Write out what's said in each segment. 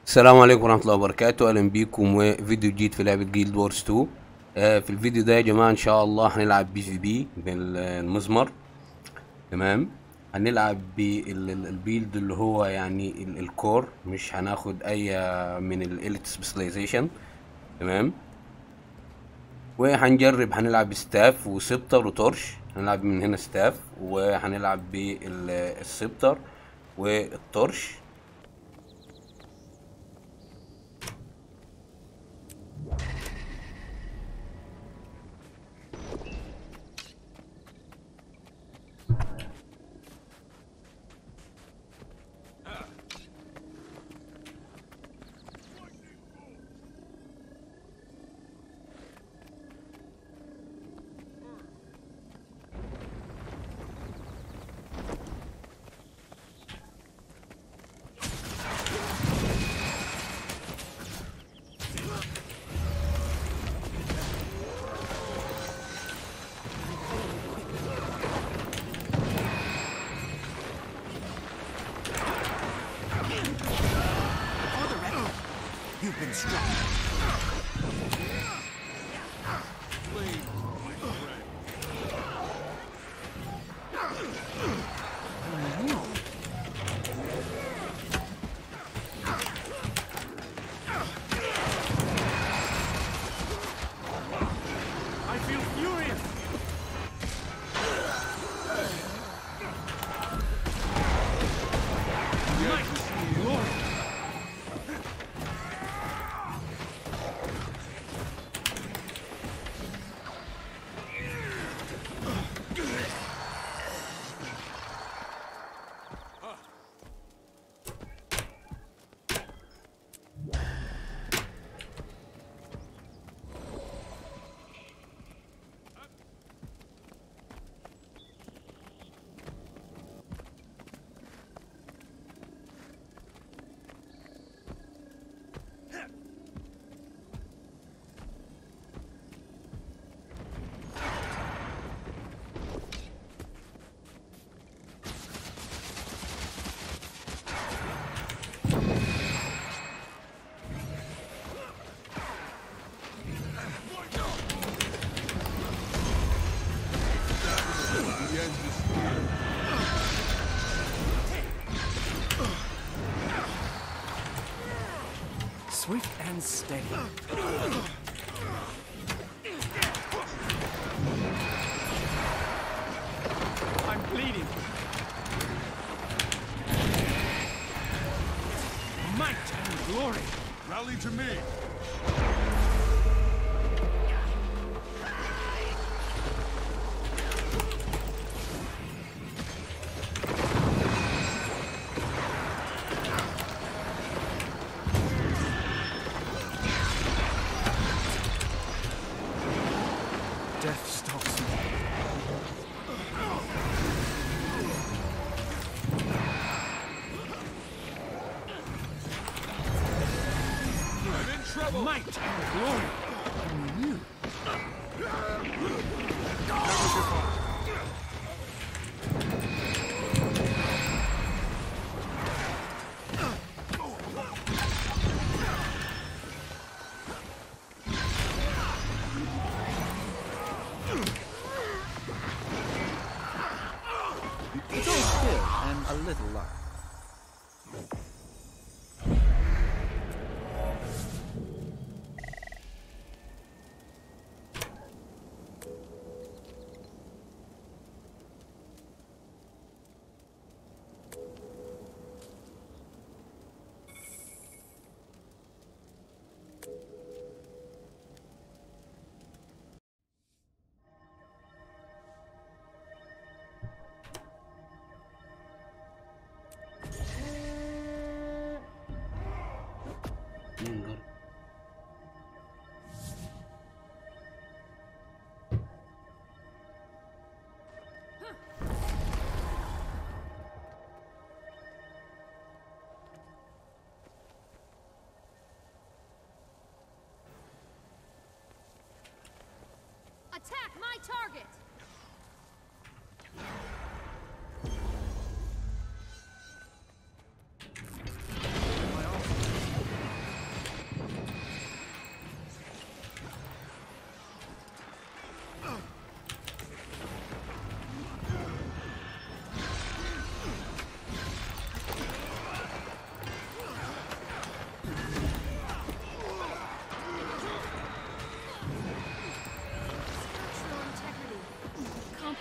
السلام عليكم ورحمة الله وبركاته أهلا بيكم وفيديو جديد في لعبة جيلد وورز 2 آه في الفيديو ده يا جماعة إن شاء الله هنلعب بي في بي بالمزمر تمام هنلعب بالبيلد اللي هو يعني ال- الكور مش هناخد أي من الإليت سبيشاليزيشن تمام وهنجرب هنلعب ستاف وسبتر وتورش هنلعب من هنا ستاف وهنلعب بالسبتر والتورش You've been struck. I feel furious. Might, glory. Swift and steady. I'm bleeding. Might and glory. Rally to me. Death stalks me. I'm in trouble. Might and glory. It's all skill and a little luck. نقدر Attack my target!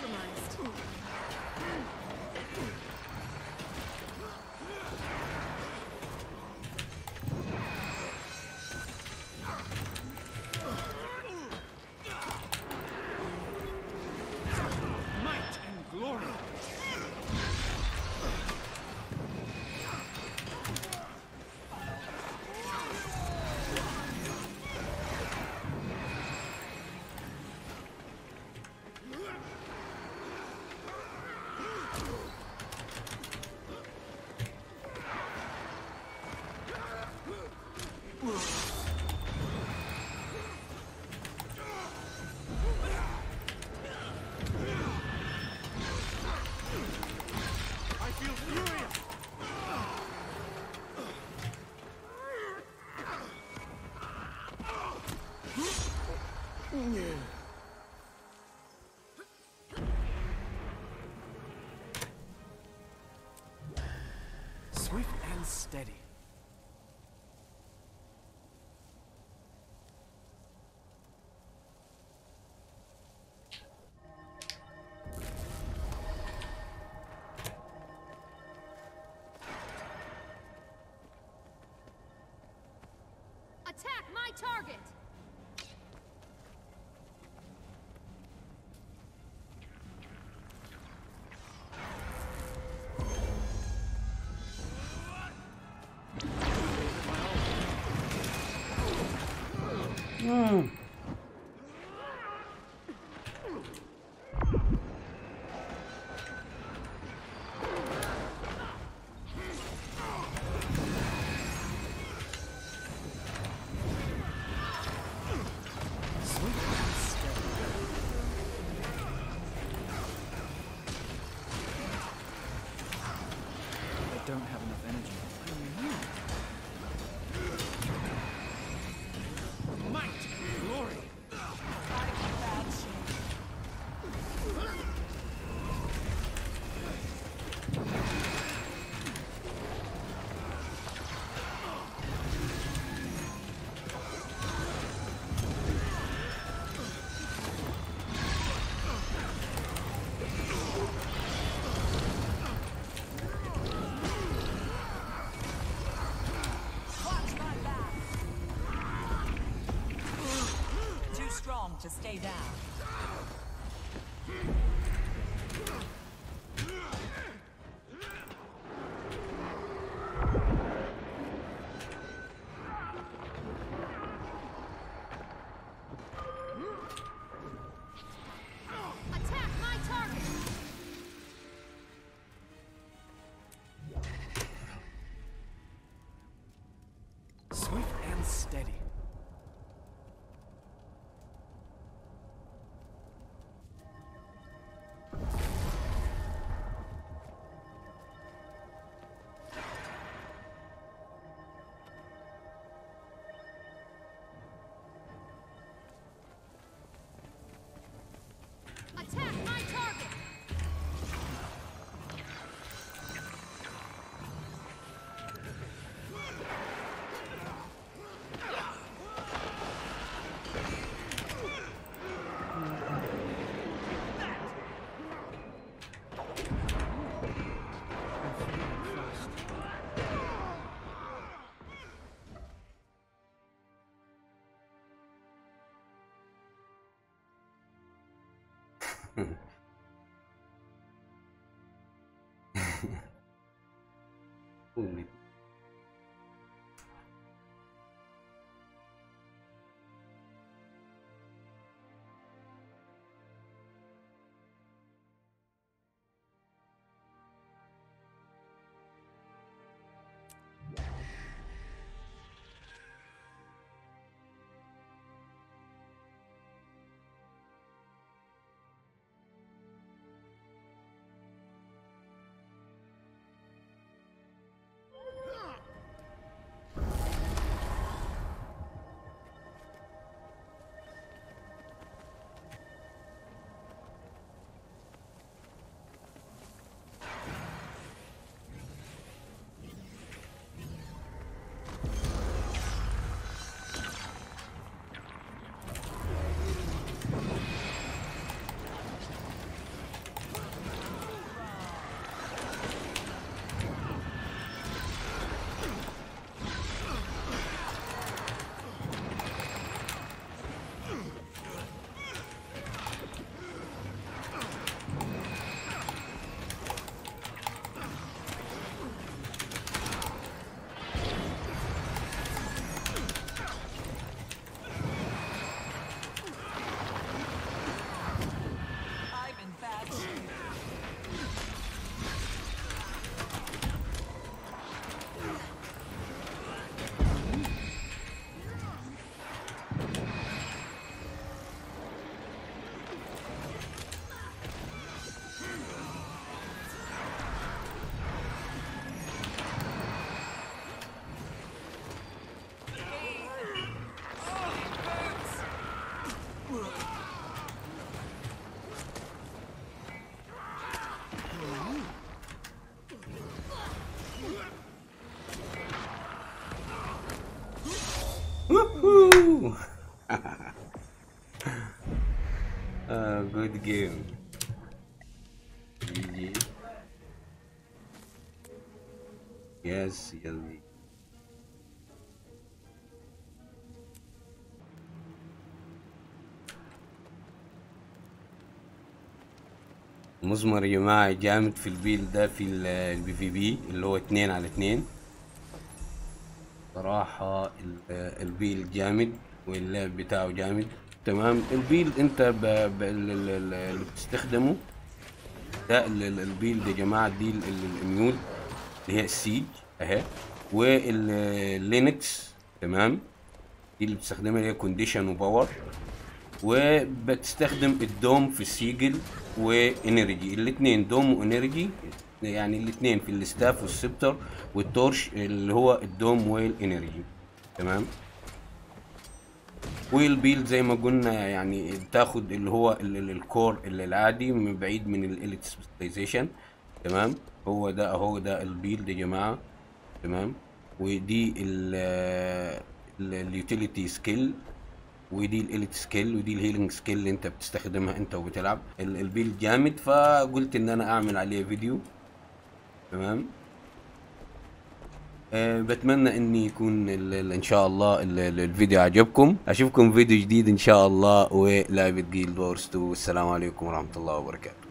compromised. Might and glory. I feel furious. Swift and steady. Attack my target! Swift and steady. I don't have enough energy. Might and glory. Watch my back. Too strong to stay down. Attack my target! Swift and steady. Attack my target! قولي. جيم جي جي يس يلي مزمر يا جماعة جامد في البيل ده في البي في بي اللي هو اتنين على اتنين صراحة ال- البيل جامد واللعب بتاعه جامد تمام البيل انت ب... ب... ال- ال- ال- اللي بتستخدمه ده ال- ال- البيل ده يا جماعة دي ال- ال- الميول اللي هي السيج اهي واللينكس تمام دي اللي بتستخدمها اللي هي كونديشن وباور وبتستخدم الدوم في السيجل وانرجي الاثنين دوم وانرجي يعني الاثنين في الستاف والسبتر والتورش اللي هو الدوم والانرجي تمام والبيل زي ما قلنا يعني بتاخد اللي هو ال- ال- الكور ال- العادي من بعيد من الاليت سبيشاليزيشن تمام هو ده هو ده البيل ده يا جماعه تمام ودي اليوتيليتي سكيل ودي الاليت سكيل ودي الهيلينج سكيل اللي انت بتستخدمها انت وبتلعب ال- البيل جامد فقلت ان انا اعمل عليه فيديو تمام أه بتمنى ان يكون ال- ال- ان شاء الله ال- ال- الفيديو عجبكم اشوفكم فيديو جديد ان شاء الله ولعبة جيلد وورز 2 والسلام عليكم ورحمة الله وبركاته